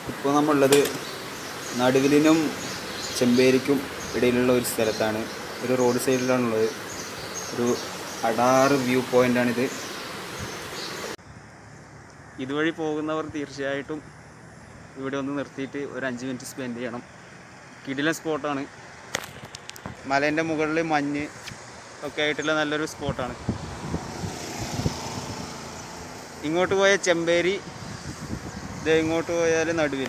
ഇപ്പോൾ നമ്മളുള്ളത് നടുവിലിനും ചെമ്പേരിക്കും ഇടയിലുള്ള ഒരു സ്ഥലത്താണ് ഒരു റോഡ് സൈഡിലാണുള്ളത് ഒരു അടാറ് വ്യൂ പോയിൻ്റാണിത് ഇതുവഴി പോകുന്നവർ തീർച്ചയായിട്ടും ഇവിടെ ഒന്ന് നിർത്തിയിട്ട് ഒരു അഞ്ച് മിനിറ്റ് സ്പെൻഡ് ചെയ്യണം കിടിലൻ സ്പോട്ടാണ് മലേൻ്റെ മുകളിൽ മഞ്ഞ് ഒക്കെ ആയിട്ടുള്ള നല്ലൊരു സ്പോട്ടാണ് ഇങ്ങോട്ട് പോയ ചെമ്പേരി ഇത് ഇങ്ങോട്ട് പോയാൽ നടുവിൽ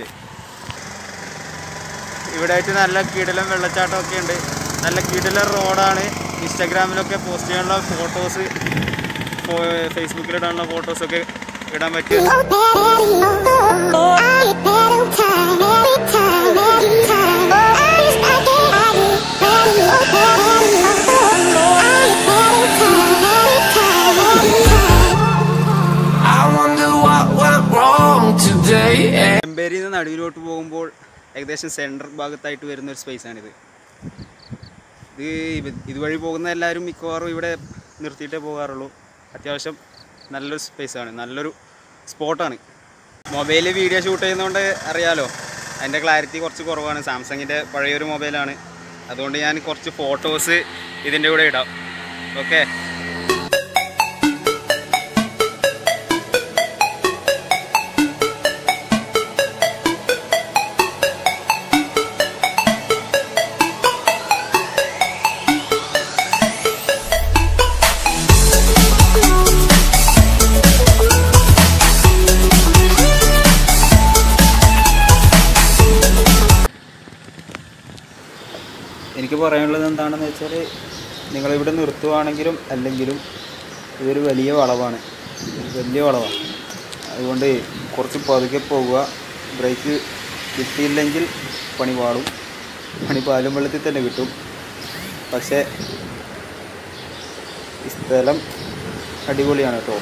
ഇവിടെ ആയിട്ട് നല്ല കിടിലൻ വെള്ളച്ചാട്ടമൊക്കെ ഉണ്ട് നല്ല കിടിലൻ റോഡാണ് ഇൻസ്റ്റാഗ്രാമിലൊക്കെ പോസ്റ്റ് ചെയ്യാനുള്ള ഫോട്ടോസ് ഫേസ്ബുക്കിലിടാനുള്ള ഫോട്ടോസൊക്കെ ഇടാൻ പറ്റും I wonder what went wrong today. And ചെമ്പേരിയിൽ നിന്ന് നടുവിലോട്ട് പോകുമ്പോൾ ഏകദേശം സെൻട്രൽ ഭാഗത്തായിട്ട് വരുന്ന ഒരു സ്പേസാണിത് ഇത് ഇവ- ഇതുവഴി പോകുന്ന എല്ലാവരും മിക്കവാറും ഇവിടെ നിർത്തിയിട്ടേ പോകാറുള്ളൂ അത്യാവശ്യം നല്ലൊരു സ്പേസാണ് നല്ലൊരു സ്പോട്ടാണ് മൊബൈലിൽ വീഡിയോ ഷൂട്ട് ചെയ്യുന്നതുകൊണ്ട് അറിയാലോ അതിൻ്റെ ക്ലാരിറ്റി കുറച്ച് കുറവാണ് സാംസങ്ങിൻ്റെ പഴയൊരു മൊബൈലാണ് അതുകൊണ്ട് ഞാൻ കുറച്ച് ഫോട്ടോസ് ഇതിൻ്റെ കൂടെ ഇടാം ഓക്കെ എനിക്ക് പറയാനുള്ളത് എന്താണെന്ന് വെച്ചാൽ നിങ്ങളിവിടെ നിർത്തുവാണെങ്കിലും അല്ലെങ്കിലും ഇതൊരു വലിയ വളവാണ് വലിയ വളവാണ് അതുകൊണ്ട് കുറച്ച് പതുക്കെ പോവുക ബ്രേക്ക് കിട്ടിയില്ലെങ്കിൽ പണി പാളും പണി പാലും വെള്ളത്തിൽ തന്നെ കിട്ടും പക്ഷേ ഈ സ്ഥലം അടിപൊളിയാണ് കേട്ടോ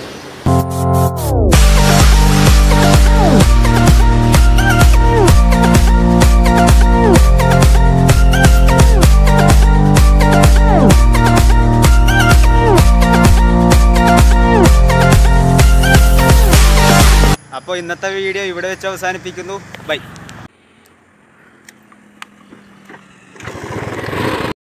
അപ്പോൾ ഇന്നത്തെ വീഡിയോ ഇവിടെ വെച്ച് അവസാനിപ്പിക്കുന്നു ബൈ